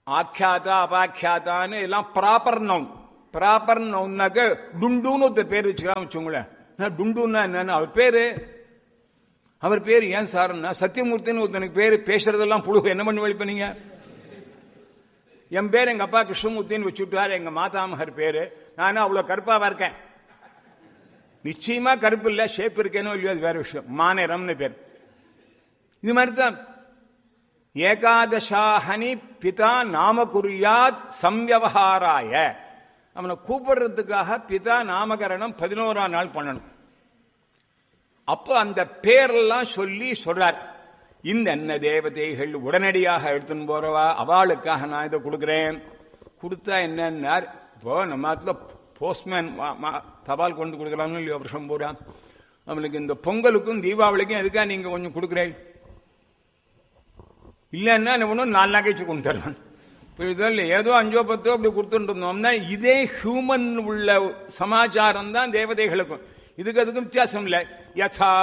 ஆக்கியாதா அபாக்கியாதான்னு எல்லாம் proper noun proper நவுன்னாக்க டுண்டுன்னு ஒருத்தர் பேர் வச்சுக்கலாம் வச்சுங்களேன் நான் டுண்டுன்னா என்னன்னு அவர் பேரு அவர் பேர் ஏன் சார்னா சத்தியமூர்த்தின்னு ஒருத்தனுக்கு பேரு பேசுறதெல்லாம் புழுகு என்ன பண்ணி வழிப்ப நீங்க என் பேர் எங்க அப்பா கிருஷ்ணமூர்த்தின்னு வச்சுட்டாரு எங்க மாதாமகர் பேரு நானும் அவ்வளவு கருப்பாவா இருக்கேன் நிச்சயமா கருப்பு இல்ல ஷேப் இருக்கேனோ இல்லையோ அது வேற விஷயம் மாநிறம்னு பேர் இது மாதிரி தான் ஏகாதசாஹனி பிதா நாம குறியாத் சம்யவஹாராய அவனை கூப்பிடுறதுக்காக பிதா நாமகரணம் பதினோராம் நாள் பண்ணணும் அப்போ அந்த பேரெல்லாம் சொல்லி சொல்றார் இந்த என்ன தேவதைகள் உடனடியாக எடுத்துன்னு போறவா அவளுக்காக நான் இதை கொடுக்குறேன் கொடுத்தா என்னன்னார் இப்போ நம்ம இடத்துல போஸ்ட்மேன் தபால் கொண்டு கொடுக்குறான்னு இல்லையோ வருஷம் பூரா அவனுக்கு இந்த பொங்கலுக்கும் தீபாவளிக்கும் எதுக்காக நீங்க கொஞ்சம் கொடுக்குறேன் இல்லைன்னா ஒன்றும் நாலு நகைச்சு கொண்டு தருவான் புரியுதோ இல்லை ஏதோ அஞ்சோ பத்தோ அப்படி கொடுத்துட்டு இருந்தோம்னா இதே ஹியூமன் உள்ள சமாச்சாரம் தான் தேவதைகளுக்கும் இதுக்கு அதுக்கும் வித்தியாசம் இல்லை யதா